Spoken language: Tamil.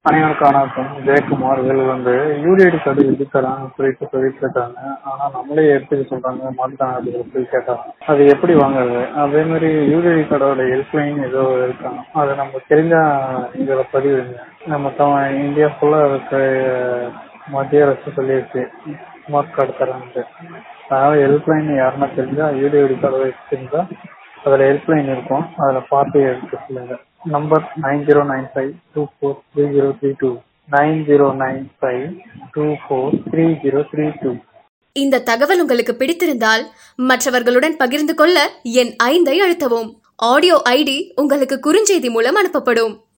அனைவருக்கும் வணக்கம் ஜெயக்குமார் இதில் வந்து யூடிஐடி கார்டு எப்படி தராங்க சொல்லிட்டு சொல்லிட்டு இருக்காங்க ஆனா நம்மளே எடுத்துக்க சொல்றாங்க மாட்டாங்க போய் கேட்டாங்க அது எப்படி வாங்குறது அதே மாதிரி யூடிஐடி கார்டோட ஹெல்ப்லைன் ஏதோ இருக்காங்க அதை நம்ம தெரிஞ்சா இதுல பதிவுங்க நம்ம த- இந்தியா ஃபுல்லா இருக்க மத்திய அரசு சொல்லியிருக்கு ஸ்மார்ட் கார்டு தராங்க அதனால ஹெல்ப்லைன் யாருன்னா தெரிஞ்சா யூடிஐடி கார்டு தெரிஞ்சா அதுல ஹெல்ப்லைன் இருக்கும் அதுல பார்த்து எடுத்து சொல்லுங்க number nine zero nine five two four three zero three two nine zero nine five two four three zero three two இந்த தகவல் உங்களுக்கு பிடித்திருந்தால் மற்றவர்களுடன் பகிர்ந்து கொள்ள என் ஐந்தை அழுத்தவும் ஆடியோ ஐடி உங்களுக்கு குறுஞ்செய்தி மூலம் அனுப்பப்படும்